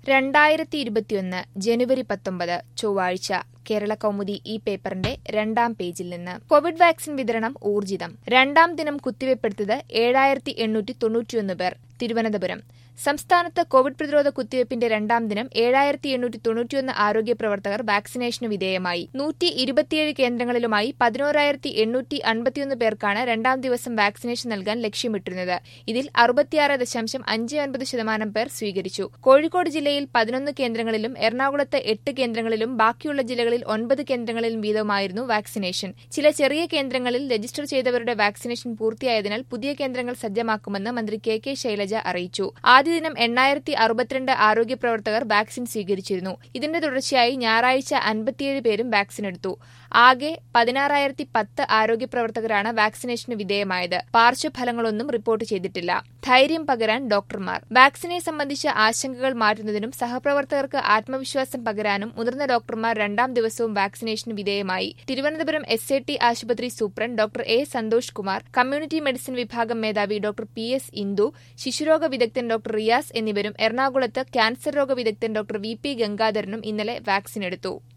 രണ്ടായിരത്തി ഇരുപത്തിയൊന്ന് ജനുവരി പത്തൊമ്പത് ചൊവ്വാഴ്ച കേരള കൗമുദി ഈ പേപ്പറിന്റെ രണ്ടാം പേജിൽ നിന്ന് കോവിഡ് വാക്സിൻ വിതരണം ഊർജിതം രണ്ടാം ദിനം കുത്തിവയ്പ്പെടുത്തത് ഏഴായിരത്തി എണ്ണൂറ്റി തൊണ്ണൂറ്റിയൊന്ന് പേർ തിരുവനന്തപുരം സംസ്ഥാനത്ത് കോവിഡ് പ്രതിരോധ കുത്തിവയ്പ്പിന്റെ രണ്ടാം ദിനം ഏഴായിരത്തി എണ്ണൂറ്റി തൊണ്ണൂറ്റിയൊന്ന് ആരോഗ്യ പ്രവർത്തകർ വാക്സിനേഷന് വിധേയമായി നൂറ്റി ഇരുപത്തിയേഴ് കേന്ദ്രങ്ങളിലുമായി പതിനോരായിരത്തി എണ്ണൂറ്റി അൻപത്തിയൊന്ന് പേർക്കാണ് രണ്ടാം ദിവസം വാക്സിനേഷൻ നൽകാൻ ലക്ഷ്യമിട്ടിരുന്നത് ഇതിൽ അറുപത്തിയാറ് ദശാംശം അഞ്ച് ഒൻപത് ശതമാനം പേർ സ്വീകരിച്ചു കോഴിക്കോട് ജില്ലയിൽ പതിനൊന്ന് കേന്ദ്രങ്ങളിലും എറണാകുളത്ത് എട്ട് കേന്ദ്രങ്ങളിലും ബാക്കിയുള്ള ജില്ലകളിൽ ഒൻപത് കേന്ദ്രങ്ങളിലും വീതമായിരുന്നു വാക്സിനേഷൻ ചില ചെറിയ കേന്ദ്രങ്ങളിൽ രജിസ്റ്റർ ചെയ്തവരുടെ വാക്സിനേഷൻ പൂർത്തിയായതിനാൽ പുതിയ കേന്ദ്രങ്ങൾ സജ്ജമാക്കുമെന്ന് മന്ത്രി കെ കെ ശൈലജ അറിയിച്ചു ആദ്യ ദിനം എണ്ണായിരത്തി അറുപത്തിരണ്ട് ആരോഗ്യ പ്രവർത്തകർ വാക്സിൻ സ്വീകരിച്ചിരുന്നു ഇതിന്റെ തുടർച്ചയായി ഞായറാഴ്ച അൻപത്തിയേഴ് പേരും വാക്സിൻ എടുത്തു ആകെ പതിനാറായിരത്തി പത്ത് ആരോഗ്യ പ്രവർത്തകരാണ് വാക്സിനേഷന് വിധേയമായത് പാർശ്വഫലങ്ങളൊന്നും റിപ്പോർട്ട് ചെയ്തിട്ടില്ല ധൈര്യം പകരാൻ ഡോക്ടർമാർ വാക്സിനെ സംബന്ധിച്ച ആശങ്കകൾ മാറ്റുന്നതിനും സഹപ്രവർത്തകർക്ക് ആത്മവിശ്വാസം പകരാനും മുതിർന്ന ഡോക്ടർമാർ രണ്ടാം ദിവസവും വാക്സിനേഷന് വിധേയമായി തിരുവനന്തപുരം എസ് എ ടി ആശുപത്രി superintendent doctor A Santhosh Kumar community medicine വിഭാഗം മേധാവി ഡോക്ടർ പി എസ് ഇന്ദു ശിശുരോഗ വിദഗ്ധൻ ഡോക്ടർ റിയാസ് എന്നിവരും എറണാകുളത്ത് ക്യാൻസർ രോഗ വിദഗ്ധൻ ഡോക്ടർ വി പി ഗംഗാധരനും ഇന്നലെ വാക്സിൻ എടുത്തു